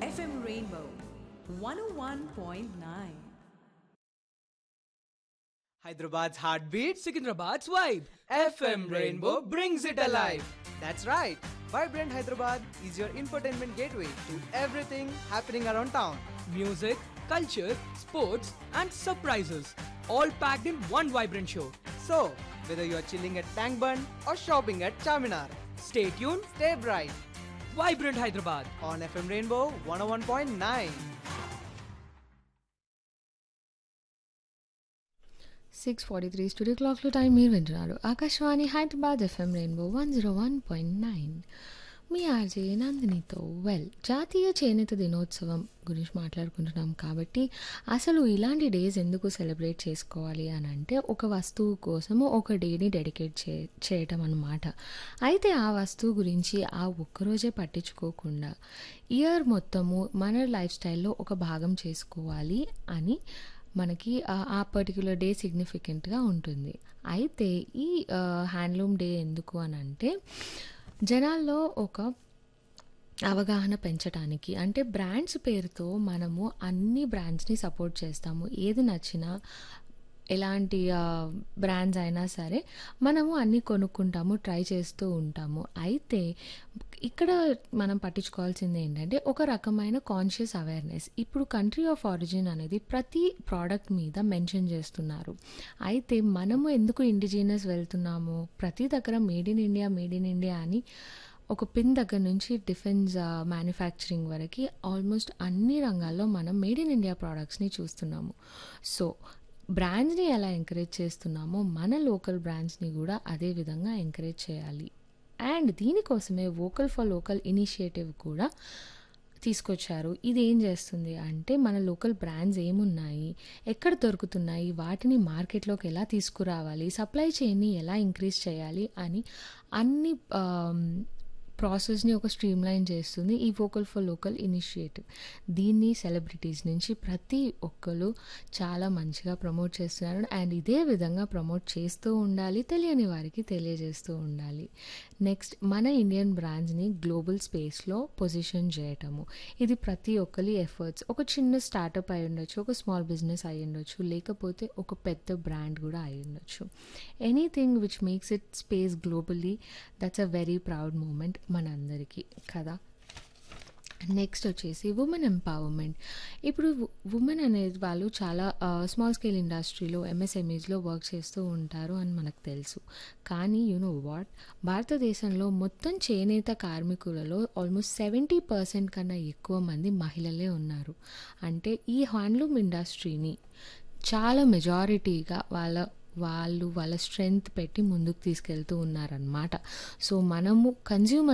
FM Rainbow 101.9. Hyderabad's heartbeat, Sikandrabad's vibe. FM Rainbow brings it alive. That's right. Vibrant Hyderabad is your infotainment gateway to everything happening around town. Music, culture, sports, and surprises. All packed in one vibrant show. So, whether you are chilling at Tank Bund or shopping at Charminar, Stay tuned. stay bright Vibrant Hyderabad. on FM Rainbow 101.9. Six forty three studio క్లాక్లో time మీరు వింటున్నారు Akashvani Hyderabad FM Rainbow one zero one point nine మీ RJ నందినితో well జాతీయ చేనేత దినోత్సవం గురించి మాట్లాడుకుంటున్నాం కాబట్టి అసలు ఇలాంటి డేస్ ఎందుకు సెలబ్రేట్ చేసుకోవాలి అని అంటే ఒక వస్తువు కోసము ఒక డేని డెడికేట్ చే చేయటం అన్నమాట అయితే ఆ వస్తువు గురించి ఆ ఒక్కరోజే పట్టించుకోకుండా ఇయర్ మొత్తము మన లైఫ్ స్టైల్లో ఒక భాగం చేసుకోవాలి అని మనకి ఆ- ఆ పర్టికులర్ డే సిగ్నిఫికెంట్గా ఉంటుంది అయితే ఈ హ్యాండ్లూమ్ డే ఎందుకు అని అంటే జనాల్లో ఒక అవగాహన పెంచడానికి అంటే బ్రాండ్స్ పేరుతో మనము అన్ని బ్రాండ్స్ని సపోర్ట్ చేస్తాము ఏది నచ్చినా ఎలాంటి బ్రాండ్స్ అయినా సరే మనము అన్నీ కొనుక్కుంటాము ట్రై చేస్తూ ఉంటాము అయితే ఇక్కడ మనం పట్టించుకోవాల్సింది ఏంటంటే ఒక రకమైన కాన్షియస్ అవేర్నెస్ ఇప్పుడు కంట్రీ ఆఫ్ ఆరిజిన్ అనేది ప్రతి ప్రోడక్ట్ మీద మెన్షన్ చేస్తున్నారు అయితే మనము ఎందుకు ఇండిజినస్ వెళ్తున్నాము ప్రతి దగ్గర made in India made in India అని ఒక పిన్ దగ్గర నుంచి డిఫెన్స్ మ్యానుఫ్యాక్చరింగ్ వరకు ఆల్మోస్ట్ అన్ని రంగాల్లో మనం మేడ్ ఇన్ ఇండియా ప్రోడక్ట్స్ని చూస్తున్నాము సో బ్రాండ్స్ని ఎలా ఎంకరేజ్ చేస్తున్నామో మన లోకల్ బ్రాండ్స్ని కూడా అదే విధంగా ఎంకరేజ్ చేయాలి అండ్ దీనికోసమే వోకల్ ఫర్ లోకల్ ఇనిషియేటివ్ కూడా తీసుకొచ్చారు ఇది ఏం చేస్తుంది అంటే మన లోకల్ బ్రాండ్స్ ఏమున్నాయి ఎక్కడ దొరుకుతున్నాయి వాటిని మార్కెట్లోకి ఎలా తీసుకురావాలి సప్లై చైన్ని ఎలా ఇంక్రీజ్ చేయాలి అని అన్ని ప్రాసెస్ని ఒక స్ట్రీమ్లైన్ చేస్తుంది ఈ వోకల్ ఫర్ లోకల్ ఇనిషియేటివ్ దీన్ని సెలబ్రిటీస్ నుంచి ప్రతి ఒక్కరు చాలా మంచిగా ప్రమోట్ చేస్తున్నారు అండ్ ఇదే విధంగా ప్రమోట్ చేస్తూ ఉండాలి తెలియని వారికి తెలియజేస్తూ ఉండాలి నెక్స్ట్ మన ఇండియన్ బ్రాండ్స్ని గ్లోబల్ స్పేస్లో పొజిషన్ చేయటము ఇది ప్రతి ఒక్కరి ఎఫర్ట్స్ ఒక చిన్న స్టార్టప్ అయి ఉండొచ్చు ఒక స్మాల్ బిజినెస్ అయి ఉండొచ్చు లేకపోతే ఒక పెద్ద బ్రాండ్ కూడా అయి ఉండొచ్చు anything which makes it space globally that's a very proud moment మనందరికీ కదా నెక్స్ట్ వచ్చేసి ఉమెన్ ఎంపవర్మెంట్ ఇప్పుడు ఉమెన్ అనేది వాళ్ళు చాలా స్మాల్ స్కేల్ ఇండస్ట్రీలో ఎంఎస్ఎంఈస్లో వర్క్ చేస్తూ ఉంటారు అని మనకు తెలుసు కానీ యూనో వాట్ భారతదేశంలో మొత్తం చేనేత కార్మికులలో ఆల్మోస్ట్ సెవెంటీ పర్సెంట్ కన్నా ఎక్కువ మంది మహిళలే ఉన్నారు అంటే ఈ హ్యాండ్లూమ్ ఇండస్ట్రీని చాలా మెజారిటీగా వాళ్ళ వాళ్ళు వాళ్ళ స్ట్రెంగ్త్ పెట్టి ముందుకు తీసుకెళ్తూ ఉన్నారనమాట సో మనము కన్జ్యూమర్